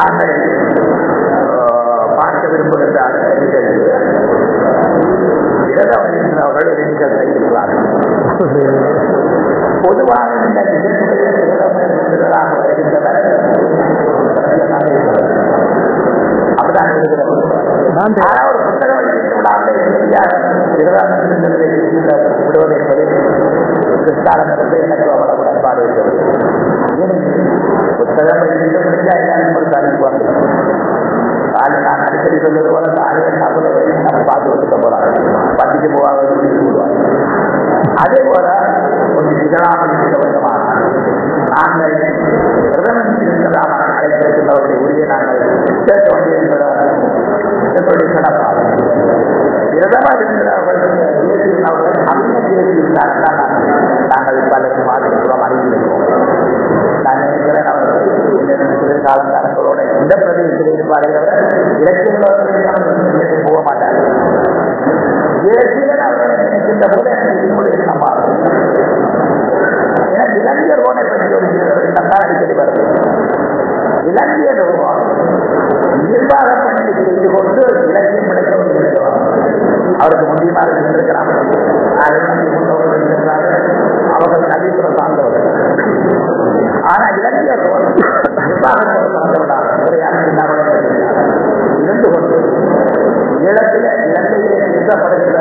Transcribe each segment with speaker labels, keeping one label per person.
Speaker 1: நாங்கள் ஆஹ், பார்க்க விரும்புகின்ற அடுத்த நிகழ்வு விரதம் இருக்கிறவர்கள் ஒரு நிகழ்வை இருக்கிறார்கள் பொதுவாக இந்த நிகழ்வுகளில் விரதம் இருக்கிறதாக வருகின்றனர் சத்தியமாக இருக்கிறது. அப்படிதான் இருக்கிறது ஆனால் ஒரு புத்தகம் வெளியிட்டு விடாமல் இறுதியாக விரதம் இருக்கின்றதை விடுவது என்பது கிறிஸ்தானத்திற்கு எனக்கு அவ்வளவு உடன்பாடு இருக்கிறது ஏனெனில் புத்தகம் வெளியிட்டு முடிஞ்சா எல்லாரும் ஒரு அனுப்புவாங்க அது நான் அடிக்கடி சொல்வது போல தானே சாப்பிட நம்ம பார்த்து வச்சுக்க போறாங்க பத்திக்கு போவாங்க குடிச்சு போடுவாங்க அதே போல கொஞ்சம் நிகழாமல் இருக்க வேண்டுமான நாங்கள் பிரதமர் இருந்ததாக அழைத்திருக்கிறவருடைய உரிய நாங்கள் கேட்க வேண்டிய என்னுடைய சிறப்பாக பிரதமர் இருக்கிறவர்கள் இயற்றினவர்கள் அந்த இயற்றியிருந்தார்கள் நாங்கள் பலரும் மாற்றிக்கிறோம் அறிந்திருக்கிறோம் நான் நினைக்கிறேன் அவர் காலங்காலங்களோட இந்த பிரதேசத்தில் இருப்பார்கள் இலக்கியங்களோடு போக மாட்டார் தேசியன் அவர்களை நினைக்கின்ற போது எனக்கு இன்னொரு சம்பாதம் எனக்கு இலங்கையர் ரோனை பற்றி ஒரு எண்ணம் தான் அடிக்கடி வருது இலங்கையர் ரோன் நிர்வாக பணியை செய்து கொண்டு இலக்கியம் கிடைக்க வேண்டியிருக்கிறார் அவருக்கு முக்கியமாக இருந்திருக்கிறார் அவர்கள் கல்வித்துறை சார்ந்தவர்கள் ஆனா இலங்கையர் ரோன் நிர்வாகத்துறை சார்ந்தவர்களாக ஒரு யாரும் இருந்து கொண்டு ஈழத்தில் இலங்கையிலே நிறுத்தப்படுகிற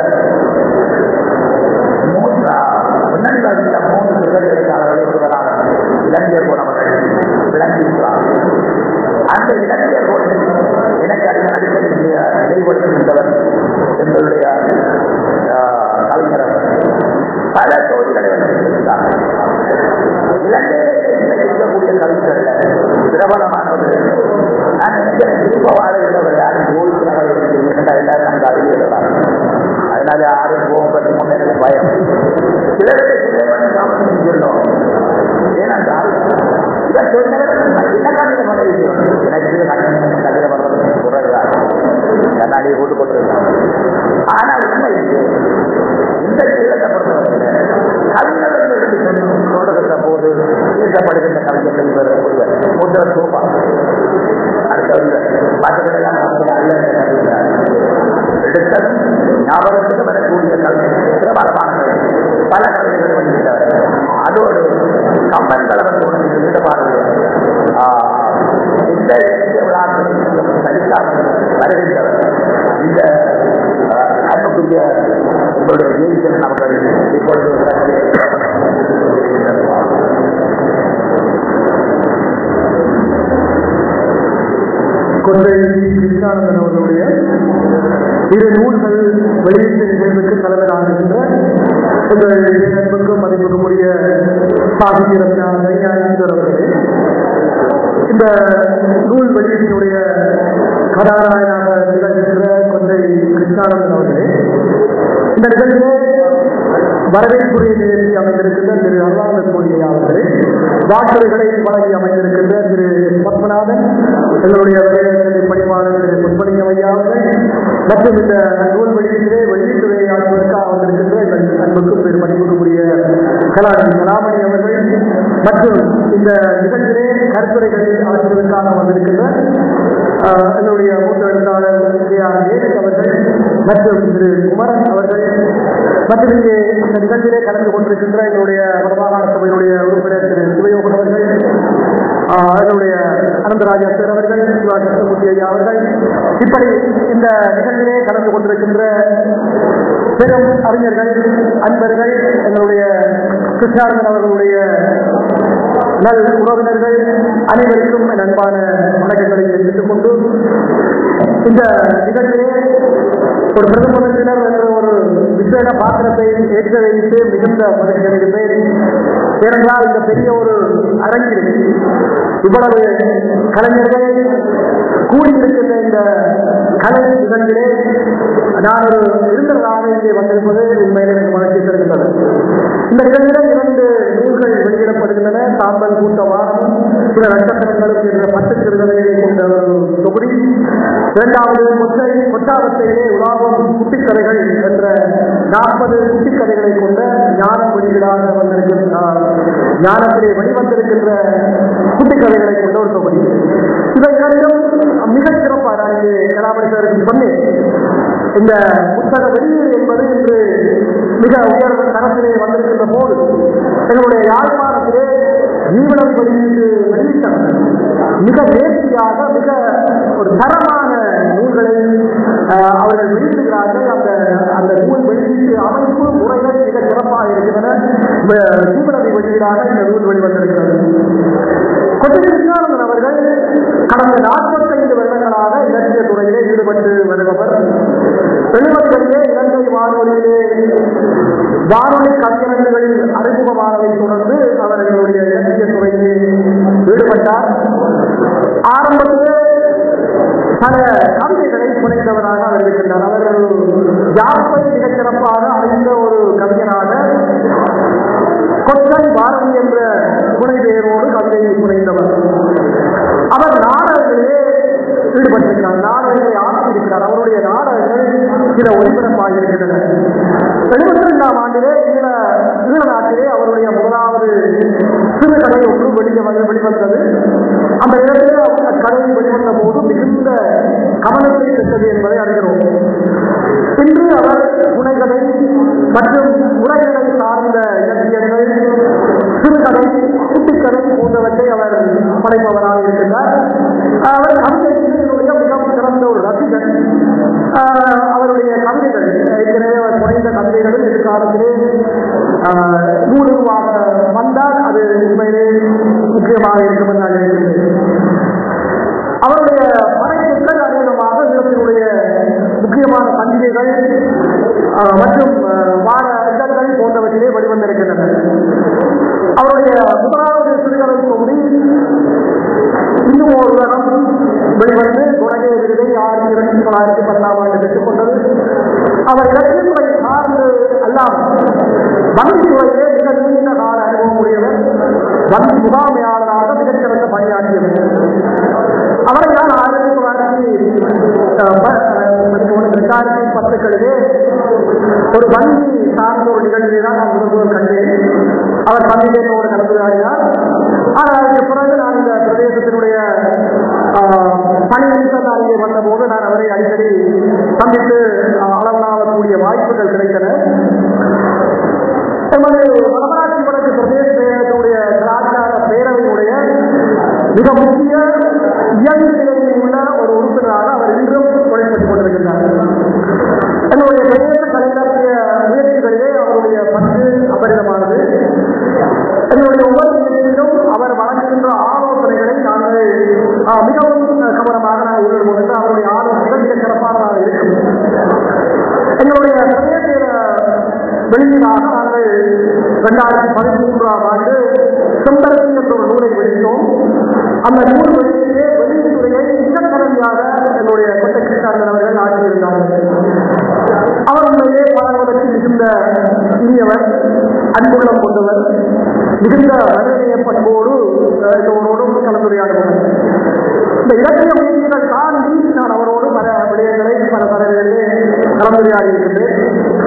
Speaker 1: மூன்றா முன்னணி வகித்த மூன்று சுதந்திரக்காரர்களை ஒருவராக இலங்கையர் போனவர்கள் விளங்கியிருக்கிறார் அந்த இலங்கையர் போட்டு எனக்கு அதிக அடிக்கடி நினைவுபடுத்துகின்றவர் எங்களுடைய ஆஹ், கலைஞர் அவர். பல தோழிகளை வைத்திருக்கிறார் இலங்கையில் இருக்கக்கூடிய கவிஞர்கள் பிரபலமானவர்கள் நான் நினைக்கிறேன் திரும்ப வாழ்கிறவர் யாரும் ஓய்வுறவர் எல்லாரும் நமக்கு அறிவியலாம் அதனால யாரும் போக பற்றி முன்னேற பயம் சிலருடைய சிலைவன் காமன் சொல்லணும் ஏனென்றால் இவர் சொன்னவர் என்ன காரணம் பண்ண விஷயம் எனக்கு இது கண்ணன் கதிர வர்றது குறைதான் கண்ணாடியை போட்டு கொண்டிருக்காங்க ஆனால் உண்மை இது இந்த கீழத்தை பொறுத்தவரை கவிஞர்கள் எடுத்து சொல்லுகின்ற போது பேசப்படுகின்ற கவிஞர்கள் இவர் ஒருவர் முதல் சோபா அடுத்தவர் மற்றவர்களெல்லாம் அல்ல எடுத்தது ஞாபகத்துக்கு வரக்கூடிய கவிஞர் சிறப்பான பல கவிஞர்கள் வருகின்றவர் அதோடு கம்பன் கலவரத்தோடு ஈடுபாடு இந்த இலக்கிய விழாக்களில் சரிக்காமல் வருகின்றவர் இந்த ஆஹ், அன்புக்குரிய உங்களுடைய ஜெயிசன் அவர்கள் இப்பொழுது
Speaker 2: கொன்றை கிருஷ்ணானந்தன் அவர்களுடைய இரு நூல்கள் வெளியீட்டு நிகழ்வுக்கு தலைவர் ஆகின்ற உங்கள் நண்புக்கும் மதிப்புக்கும் உரிய சாகித்ய ரத்னா தையானந்தர் அவர்களே இந்த நூல் வெளியீட்டினுடைய கதாநாயகனாக திகழ்கின்ற கொன்றை கிருஷ்ணானந்தன் அவர்களே இந்த நிகழ்ச்சியிலே வரவேற்புரிய நிகழ்ச்சி அமைந்திருக்கின்ற திரு அருளானந்த கோடியை அவர்களே வாக்குறுகளை வழங்கி அமைந்திருக்கின்ற திரு பத்மநாதன் எங்களுடைய வேலைநிலை பணிப்பாளர் திரு முன்பணியம் ஐயா அவர்கள் மற்றும் இந்த நூல் வெளியீட்டிலே வெளியீட்டு வேலையாளர்களுக்காக வந்திருக்கின்ற எங்கள் அன்புக்கும் பெரும் மதிப்புக்குரிய கலாநிதி கலாமணி அவர்கள் மற்றும் இந்த நிகழ்ச்சியிலே கருத்துரைகளை ஆற்றுவதற்காக வந்திருக்கின்ற ஆஹ், எங்களுடைய மூத்த எழுத்தாளர் கே ஆர் ஏஎஸ் அவர்கள் மற்றும் திரு குமரன் அவர்கள் மற்றும் இங்கே இந்த நிகழ்ச்சியிலே கலந்து கொண்டிருக்கின்ற எங்களுடைய வடமாகாண சபையினுடைய உறுப்பினர் திரு சிவயோகன் அவர்கள் ஆஹ், எங்களுடைய அனந்தராஜா சார் அவர்கள் சிவா கிருஷ்ணமூர்த்தி ஐயா அவர்கள் இப்படி இந்த நிகழ்ச்சியிலே கலந்து கொண்டிருக்கின்ற பெரும் அறிஞர்கள் அன்பர்கள் எங்களுடைய கிருஷ்ணானந்தன் அவர்களுடைய நல் உறவினர்கள் அனைவருக்கும் என் அன்பான வணக்கங்களை தெரிவித்துக் கொண்டு இந்த நிகழ்ச்சியிலே ஒரு பிரதமர் என்ற ஒரு விசேட பாத்திரத்தை ஏற்க வைத்து மிகுந்த மகிழ்ச்சி அடைகின்றேன் ஏனென்றால் இந்த பெரிய ஒரு அரங்கில் இவ்வளவு கலைஞர்கள் கூடியிருக்கின்ற இந்த கலை நிகழ்ச்சியிலே நான் ஒரு இருந்ததாக இங்கே வந்திருப்பது உண்மையிலே எனக்கு மகிழ்ச்சி தருகின்றது இந்த நிகழ்ச்சியில இரண்டு நூல்கள் வெளியிடப்படுகின்றன சாம்பல் கூட்டவாரம் சில நட்சத்திரங்களுக்கு என்ற பத்து சிறுகதைகளை கொண்ட ஒரு தொகுதி இரண்டாவது கொச்சை கொட்டாரத்தையிலே உலாவும் குட்டிக்கதைகள் என்ற நாற்பது குட்டிக்கதைகளை கொண்ட ஞான வெளியீடாக வந்திருக்கின்றார் ஞானத்திலே வெளிவந்திருக்கின்ற குட்டிக்கதைகளை கொண்ட ஒரு தொகுதி இவை இரண்டும் சாருக்கு சொன்னேன் இந்த புத்தக வெளியீடு என்பது இன்று மிக உயர் தரத்திலே வந்திருக்கின்ற போது எங்களுடைய யாழ்ப்பாணத்திலே ஜீவனம் வெளியீடு வெளியிட்டனர் மிக நேர்த்தியாக மிக ஒரு தரமான நூல்களை ஆஹ், அவர்கள் வெளியிடுகிறார்கள் அந்த அந்த நூல் வெளியீட்டு அமைப்பு முறைகள் மிக சிறப்பாக இருக்கின்றன வ- ஜீவனதி வெளியீடாக இந்த நூல் வெளிவந்திருக்கிறது கொட்டை கிருஷ்ணானந்தன் அவர்கள் கடந்த நாற்பத்தைந்து வருடங்களாக இலக்கிய துறையிலே ஈடுபட்டு வருபவர் எழுபத்திலே இலங்கை வானொலியிலே வானொலி கலைஞர்களில் அறிமுகமானதை தொடர்ந்து அவர் எங்களுடைய இலக்கிய துறையிலே ஈடுபட்டார் ஆரம்பத்திலே பல கவிதைகளை புனைந்தவராக அவர் இருக்கின்றார் அவர் யாப்பை மிகச் சிறப்பாக அறிந்த ஒரு கவிஞராக கொச்சை பாரதி என்ற புனை பெயரோடு கவிதையை புனைந்தவர் அவர் நாடகங்களிலே ஈடுபட்டிருக்கிறார் நாடகங்களை ஆக்கியிருக்கிறார் அவருடைய நாடகங்கள் சில ஒளிபரப்பாக இருக்கின்றன எழுபத்தி ரெண்டாம் ஆண்டிலே ஈழ ஈழ நாட்டிலே அவருடைய முதலாவது சிறுகதை ஒன்று வெளியே வந்து வெளிவந்தது அந்த இடத்திலே அவர் கதை வெளிவந்த போது மிகுந்த கவனத்தை பெற்றது என்பதை அறிகிறோம் இன்று அவர் புனைகதை மற்றும் உலகங்களை சார்ந்த இலக்கியங்கள் சிறுகதை குட்டிக்கதை போன்றவற்றை அவர் படைப்பவராக இருக்கின்றார் அவர் கவிதையினுடைய மிக சிறந்த ஒரு ரசிகன் ஆஹ் அவருடைய கவிதைகள் ஏற்கனவே அவர் புனைந்த கவிதைகளும் எதிர்காலத்திலே ஆஹ் நூலுருவாக வந்தால் அது உண்மையிலே முக்கியமாக இருக்கும் என்று நான் நினைக்கின்றேன் அவருடைய படைப்புகள் அநேகமாக ஈழத்தினுடைய முக்கியமான பண்டிகைகள் ஆஹ், மற்றும் ஆஹ், வார இதழ்கள் போன்றவற்றிலே வெளிவந்திருக்கின்றன அவருடைய முதலாவது சிறுகதை தொகுதி இன்னும் ஒரு உலகம் வெளிவந்து தொடங்கிய விருதை ஆயிரத்தி இரண்டு தொள்ளாயிரத்தி பத்தாம் ஆண்டு பெற்றுக் கொண்டது அவர் இலக்கியத்துறை சார்ந்து அல்லாமல் வங்கித்துறையிலே மிக நீண்ட கால அனுபவம் உடையவர் வங்கி முகாமையாளராக மிகச்சிறந்த பணியாற்றியவர் அவரை நான் ஆயிரத்தி தொள்ளாயிரத்தி அஹ், ப- அஹ், ரெண்டாயிரத்தி பத்துக்களிலே ஒரு வங்கி சார்ந்த ஒரு நிகழ்ச்சியை தான் நான் முதல் முதல் கண்டேன் அவர் பந்திகேட்டோடு கலந்துரையாடினார் ஆனால் அதற்கு பிறகு நான் இந்த பிரதேசத்தினுடைய ஆஹ், பணி நிமித்தம் நான் இங்கே வந்தபோது நான் அவரை அடிக்கடி சந்தித்து ஆஹ், அளவலாகக்கூடிய வாய்ப்புகள் கிடைத்தன எமது வடமராட்சி வடக்கு பிரதேச செயலகத்தினுடைய கலாச்சார பேரவையினுடைய மிக முக்கிய இயல்பு நிலையில் உள்ள ஒரு உறுப்பினராக அவர் இன்றும் தொழில்பட்டுக் கொண்டிருக்கிறார் என்னுடைய பிரதேச கலைஞருடைய முயற்சிகளிலே அவருடைய பங்கு அபரிதமானது என்னுடைய ஒவ்வொரு நிலையிலும் அவர் வழங்குகின்ற ஆலோசனைகளை நாங்கள் ஆஹ், மிகவும் கவனமாக நாங்கள் உணர்வோம் அவருடைய ஆலோசனைகள் மிக சிறப்பானதாக இருக்கும் எங்களுடைய பிரதேச வெளியீடாக நாங்கள் இரண்டாயிரத்தி பதிமூன்றாம் ஆண்டு செம்பரத்தி என்ற ஒரு நூலை வெளியிட்டோம் அந்த நூல் வெளியிலே வெளியீட்டுரையை மிக திறமையாக என்னுடைய கொட்டை கிருஷ்ணாந்தன் அவர்கள் ஆற்றியிருந்தார்கள் அவர் உண்மையிலே பழகுவதற்கு மிகுந்த இனியவர் அன்புள்ளம் கொண்டவர் மிகுந்த மனிதநேய பண்போடு அஹ், எல்லோரோடும் கலந்துரையாடுவார் இந்த இலக்கிய முயற்சிகள் தாண்டி நான் அவரோடு பல விடயங்களை பல தரங்களிலே கலந்துரையாடி இருக்கின்றேன்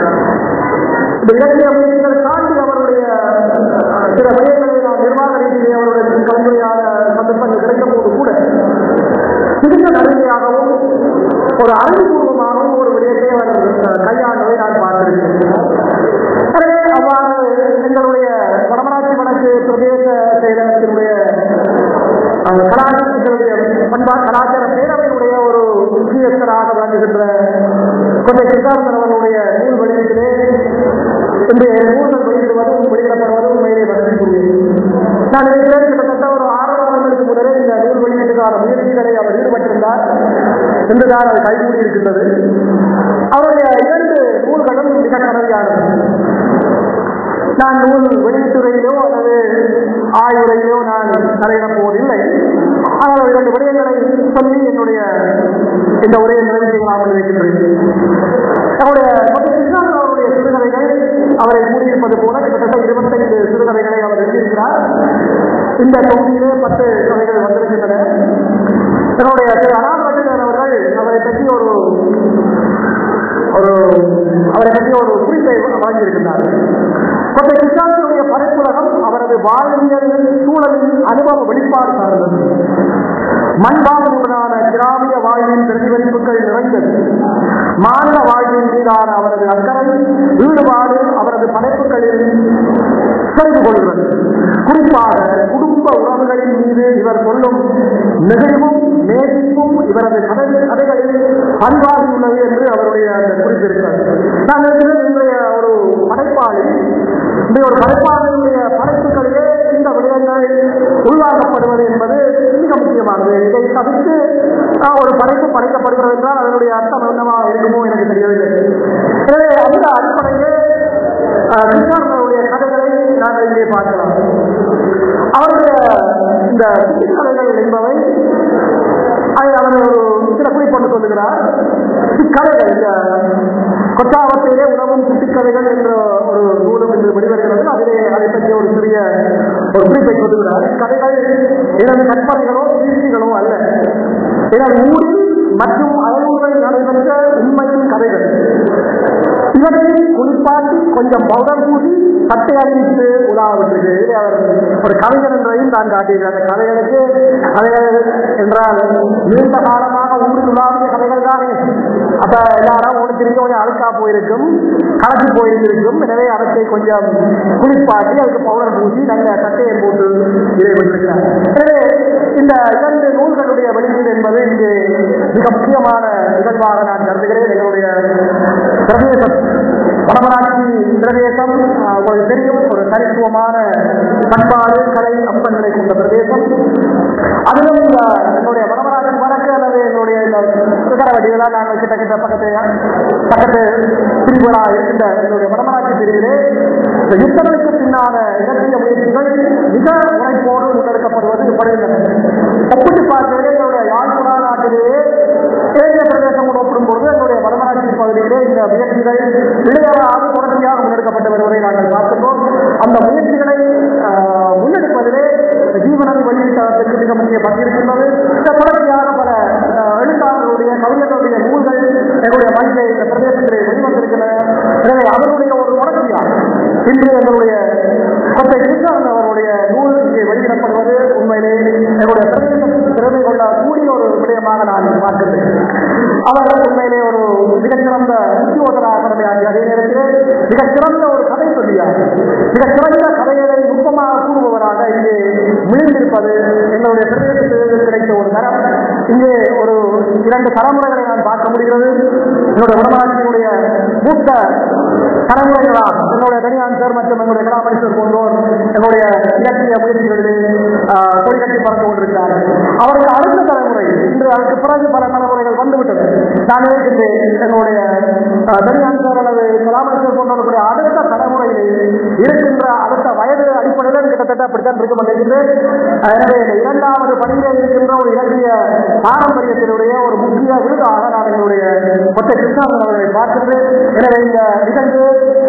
Speaker 2: இந்த இலக்கிய முயற்சிகள் தாண்டி அவருடைய அஹ், சில விடயங்களை நான் நிர்வாக ரீதியிலே அவருடைய கலந்துரையாட சந்தர்ப்பங்கள் கிடைக்கும் போது கூட மிகுந்த நடுமையாகவும் ஒரு அறிவுபூர்வமாகவும் ஒரு விடயத்தை அவர் அஹ், கையாண்டதை நான் பார்த்திருக்கிறேன் எனவே அவ்வாறு எங்களுடைய வடமராட்சி வடக்கு பிரதேச செயலகத்தினுடைய அஹ், கலாச்சாரத்தினுடைய பண்பா கலாச்சார பேரவையினுடைய ஒரு முக்கியஸ்தராக விளங்குகின்ற கொண்டை கிருஷ்ணானந்தன் அவர்களுடைய நூல் வெளியீட்டிலே இன்றைய நூல்கள் வெளியிடுவதும் வெளியிடப்படுவதும் உண்மையிலே வசதிக்குரியது நான் நினைக்கிறேன் கிட்டத்தட்ட ஒரு ஆறு மாதங்களுக்கு முதலே இந்த நூல் வெளியீட்டுக்கான முயற்சிகளை அவர் ஈடுபட்டிருந்தார் இன்றுதான் அது கைகூடி இருக்கின்றது அவருடைய இரண்டு நூல்களும் மிக கனவியானது நான் நூல் வெளியீட்டுரையிலோ அல்லது ஆய்வுரையிலோ நான் தலையிடப் போவதில்லை ஆனால் இரண்டு விடயங்களை சொல்லி என்னுடைய இந்த உரையை நிறைவு செய்யலாம் என்று இருக்கின்றேன் அவருடைய மொத்த கிருஷ்ணானந்தன் அவருடைய சிறுகதைகள் அவரை கூறியிருப்பது போல கிட்டத்தட்ட இருபத்தைந்து சிறுகதைகளை அவர் எழுதியிருக்கிறார் இந்த தொகுதியிலே பத்து கதைகள் வந்திருக்கின்றன என்னுடைய திரு அனாமரட்சன் அவர்கள் அவரை பற்றி ஒரு ஒரு அவரை பற்றி ஒரு குறிப்பை வழங்கியிருக்கிறார் கொண்டை கிருஷ்ணாந்தனுடைய படைப்புலகம் அவரது வாழ்வியல் சூழலின் அனுபவ வெளிப்பாடு சார்ந்தது மண்பாவனையுடனான கிராமிய வாழ்வின் பிரதிபலிப்புகள் நிறைந்தது மாநில வாழ்வின் மீதான அவரது அக்கறை ஈடுபாடு அவரது படைப்புகளில் செய்து கொள்கிறது குறிப்பாக குடும்ப உறவுகளின் மீது இவர் சொல்லும் நெகிழ்வும் நேசிப்பும் இவரது கதை கதைகளில் பதிவாகியுள்ளது என்று அவருடைய அந்த குறிப்பிருக்கிறார் நான் நினைக்கிறேன் இன்றைய ஒரு படைப்பாளி இந்த ஒரு படைப்பாளனுடைய படைப்புகளிலே இந்த விடயங்கள் உள்வாங்கப்படுவது என்பது மிக முக்கியமானது இதை தவிர்த்து ஆஹ், ஒரு படைப்பு படைக்கப்படுகிறது என்றால் அதனுடைய அர்த்தம் என்னவாக இருக்குமோ எனக்கு தெரியவில்லை எனவே அந்த அடிப்படையில் கிருஷ்ணனுடைய கதைகளை நாங்கள் இங்கே பார்க்கலாம் அவருடைய இந்த கதைகள் என்பவை அதை அவர் ஒரு சில குறிப்பொண்டு சொல்லுகிறார் இக்கதைகள் இந்த கொட்டாவத்திலே உணவும் குட்டிக்கதைகள் என்ற ஒரு நூலும் இன்று வெளிவருகிறது அதிலே அதை பற்றிய ஒரு சிறிய ஒரு குறிப்பை சொல்லுகிறார் கதைகள் எனது கற்பனைகளோ வீழ்ச்சிகளோ அல்ல எனது ஊரில் மற்றும் அயலூரில் நடைபெற்ற உண்மையின் கதைகள் இவரை குளிப்பாட்டி கொஞ்சம் பவுடர் பூசி பட்டை அணிவித்து உலாவிட்டு அவர் ஒரு கலைஞர் என்றதையும் தான் காட்டியிருக்கிறார் அந்த கதைகளுக்கு கதைகள் என்றால் நீண்ட காலமாக ஊரில் உலாவிய கதைகள் தானே அப்ப எல்லாரும் ஒன்று திரும்பி கொஞ்சம் அழுக்கா போயிருக்கும் கலக்கி போயிருக்கும் எனவே அவற்றை கொஞ்சம் குளிப்பாட்டி அதுக்கு பவுடர் பூசி நல்ல சட்டையை போட்டு இதை விட்டிருக்கிறார் எனவே இந்த இரண்டு நூல்களுடைய வெளியீடு என்பது இங்கே மிக முக்கியமான நிகழ்வாக நான் கருதுகிறேன் எங்களுடைய பிரதேசம் வடமராட்சி பிரதேசம் ஆஹ், உங்களுக்கு தெரியும் ஒரு தனித்துவமான பண்பாடு கலை அம்சங்களை கொண்ட பிரதேசம் அதிலும் இந்த என்னுடைய வடமராட்சி வடக்கு அல்லது என்னுடைய இந்த சுகரவட்டிகளால் நாங்கள் கிட்ட கிட்ட பக்கத்து பக்கத்து பிரிவுகளாக இருக்கின்ற என்னுடைய வடமராட்சி பிரிவிலே இந்த யுத்தங்களுக்கு பின்னான இலக்கிய முயற்சிகள் மிக உழைப்போடு முன்னெடுக்கப்படுவது படுகின்றன ஒப்பிட்டு பார்க்கையிலே என்னுடைய யாழ்ப்புறா நாட்டிலேயே ஏரிய பிரதேசம் ஒப்பிடும்போது என்னுடைய வடமராட்சி பகுதியிலே இந்த முயற்சிகள் இளையராக தொடர்ச்சியாக முன்னெடுக்கப்பட்டு வருவதை நாங்கள் பார்க்கின்றோம் அந்த முயற்சிகளை ஆஹ், முன்னெடுப்பதிலே ஜீவனதி வெளியீட்டத்துக்கு மிக முக்கிய பங்கு இருக்கின்றது இந்த தொடர்ச்சியாக பல ஆஹ், எழுத்தாளர்களுடைய கவிஞர்களுடைய நூல்கள் எங்களுடைய மனித இந்த பிரதேசத்திலே வெளிவந்திருக்கின்றன எனவே அவருடைய ஒரு தொடர்ச்சியாக இன்று எங்களுடைய கொட்டை கிருஷ்ணன் அவருடைய நூல் இங்கே வெளியிடப்படுவது உண்மையிலே எங்களுடைய பிரதேசத்துக்கு திறமை கொள்ள கூடிய ஒரு விடயமாக நான் பார்க்கின்றேன் அவர் உண்மையிலே ஒரு மிகச்சிறந்த உத்தியோகராக கடமையாகி அதே நேரத்தில் மிகச்சிறந்த ஒரு கதை சொல்லியார் மிகச்சிறந்த கதைகளை நுட்பமாக கூறுபவராக இங்கே விழுந்திருப்பது எங்களுடைய பிரதேசத்துக்கு கிடைத்த ஒரு தரம் இங்கே ஒரு இரண்டு தலைமுறைகளை நான் பார்க்க முடிகிறது என்னுடைய வடமாட்சியினுடைய மூத்த தலைமுறைகளாக என்னுடைய தனியான் சார் மற்றும் எங்களுடைய கலாமணிசர் போன்றோர் எங்களுடைய இலக்கிய முயற்சிகளிலே ஆஹ், கொடிகட்டி பறந்து கொண்டிருக்கிறார்கள் அவர்கள் அடுத்த தலைமுறை இன்று அதற்கு பிறகு பல தலைமுறைகள் வந்துவிட்டது நான் நினைக்கின்றேன் எங்களுடைய ஆஹ், தனியான் சார் அல்லது கலாமணிசர் போன்றவர்களுடைய அடுத்த தலைமுறையிலே இருக்கின்ற அடுத்த வயது அடிப்படையில் கிட்டத்தட்ட அப்படித்தான் இருக்க மாட்டேங்கிறது எனவே இந்த இரண்டாவது பணியிலே இருக்கின்ற ஒரு இலக்கிய பாரம்பரியத்தினுடைய ஒரு முக்கிய விருதாக நான் எங்களுடைய கொட்டை கிருஷ்ணாந்தன் அவர்களை பார்க்கின்றேன் எனவே இந்த நிகழ்வு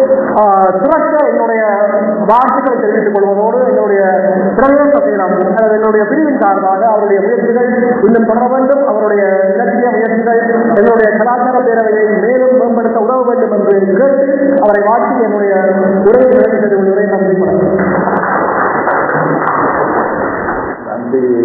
Speaker 2: ஆஹ், சிறக்க என்னுடைய வாழ்த்துக்களை தெரிவித்துக் கொள்வதோடு என்னுடைய பிரதேச சீனம் அல்லது என்னுடைய பிரிவின் சார்பாக அவருடைய முயற்சிகள் இன்னும் தொடர வேண்டும் அவருடைய இலக்கிய முயற்சிகள் என்னுடைய கலாச்சார பேரவையை மேலும் மேம்படுத்த உதவ வேண்டும் என்று கேட்டு அவரை வாழ்த்தி என்னுடைய உரையை நிறைவு செய்து கொள்கிறேன் நன்றி வணக்கம்
Speaker 1: நன்றி